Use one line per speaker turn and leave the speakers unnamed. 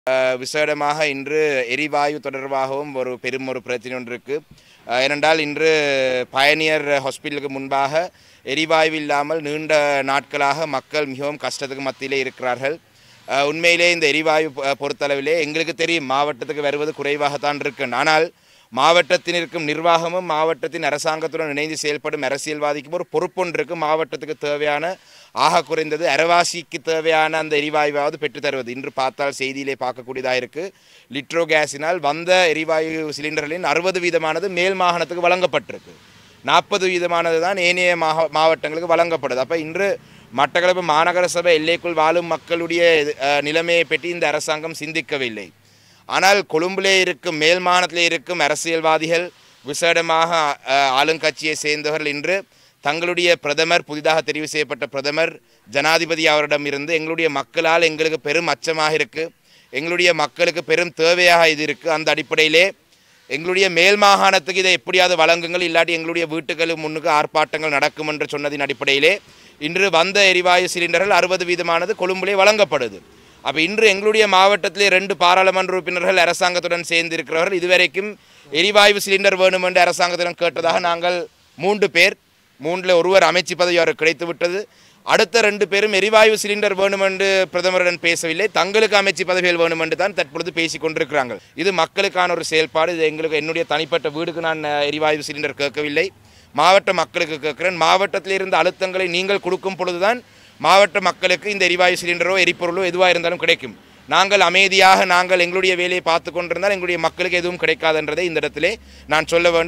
அஹ், விசேடமாக இன்று எரிவாயு தொடர்பாகவும் ஒரு பெரும் ஒரு பிரச்சனை ஒன்று இருக்கு அஹ், ஏனென்றால் இன்று பயணியர் ஹாஸ்பிட்டலுக்கு முன்பாக எரிவாயு இல்லாமல் நீண்ட நாட்களாக மக்கள் மிகவும் கஷ்டத்துக்கு மத்தியிலே இருக்கிறார்கள் அஹ், உண்மையிலே இந்த எரிவாயு பொ- பொறுத்தளவிலே எங்களுக்கு தெரியும் மாவட்டத்துக்கு வருவது குறைவாகத்தான் இருக்கு ஆனால் மாவட்டத்தில் இருக்கும் நிர்வாகமும் மாவட்டத்தின் அரசாங்கத்துடன் இணைந்து செயல்படும் அரசியல்வாதிக்கும் ஒரு பொறுப்பொன்று இருக்கு மாவட்டத்துக்கு தேவையான ஆக குறைந்தது அரவாசிக்கு தேவையான அந்த எரிவாயுவாவது பெற்றுத் தருவது இன்று பார்த்தால் செய்தியிலே பார்க்கக்கூடியதாக இருக்கு லிட்ரோ கேஸினால் வந்த எரிவாயு சிலிண்டர்களின் அறுபது வீதமானது மேல் மாகாணத்துக்கு வழங்கப்பட்டிருக்கு நாற்பது வீதமானது தான் ஏனைய மாவ மாவட்டங்களுக்கு வழங்கப்படுது அப்போ இன்று மட்டக்களப்பு மாநகர சபை எல்லைக்குள் வாழும் மக்களுடைய அஹ், நிலைமையை பற்றி இந்த அரசாங்கம் சிந்திக்கவில்லை ஆனால் கொழும்பிலே இருக்கும் மேல் மாநிலத்திலே இருக்கும் அரசியல்வாதிகள் விசேடமாக அஹ், ஆளுங்கட்சியை சேர்ந்தவர்கள் இன்று தங்களுடைய பிரதமர் புதிதாக தெரிவு செய்யப்பட்ட பிரதமர் ஜனாதிபதி அவரிடம் இருந்து எங்களுடைய மக்களால் எங்களுக்கு பெரும் அச்சமாக இருக்கு எங்களுடைய மக்களுக்கு பெரும் தேவையாக இது இருக்கு அந்த அடிப்படையிலே எங்களுடைய மேல் மாகாணத்துக்கு இதை எப்படியாவது வழங்குங்கள் இல்லாட்டி எங்களுடைய வீட்டுகளுக்கு முன்னுக்கு ஆர்ப்பாட்டங்கள் நடக்கும் என்று சொன்னதின் அடிப்படையிலே இன்று வந்த எரிவாயு சிலிண்டர்கள் அறுபது வீதமானது கொழும்பிலே வழங்கப்படுது அப்போ இன்று எங்களுடைய மாவட்டத்திலே ரெண்டு பாராளுமன்ற உறுப்பினர்கள் அரசாங்கத்துடன் சேர்ந்து இருக்கிறவர்கள் இதுவரைக்கும் எரிவாயு சிலிண்டர் வேணும் என்று அரசாங்கத்திடம் கேட்டதாக நாங்கள் மூன்று பேர் மூன்றில் ஒருவர் அமைச்சு பதவி அவருக்கு கிடைத்து விட்டது அடுத்த ரெண்டு பேரும் எரிவாயு சிலிண்டர் வேணும் என்று பிரதமருடன் பேசவில்லை தங்களுக்கு அமைச்சு பதவிகள் வேணும் என்று தான் தற்பொழுது பேசிக் கொண்டிருக்கிறாங்க இது மக்களுக்கான ஒரு செயல்பாடு இது எங்களுக்கு என்னுடைய தனிப்பட்ட வீடுக்கு நான் அஹ், எரிவாயு சிலிண்டர் கேட்கவில்லை மாவட்ட மக்களுக்கு கேட்கிறேன் மாவட்டத்தில் இருந்த அழுத்தங்களை நீங்கள் கொடுக்கும் பொழுதுதான் மாவட்ட மக்களுக்கு இந்த எரிவாயு சிலிண்டரோ எரிபொருளோ எதுவாக இருந்தாலும் கிடைக்கும் நாங்கள் அமைதியாக நாங்கள் எங்களுடைய வேலையை பார்த்து கொண்டிருந்தால் எங்களுடைய மக்களுக்கு எதுவும் கிடைக்காதுன்றதை இந்த இடத்திலே நான் சொல்ல வேண்டும்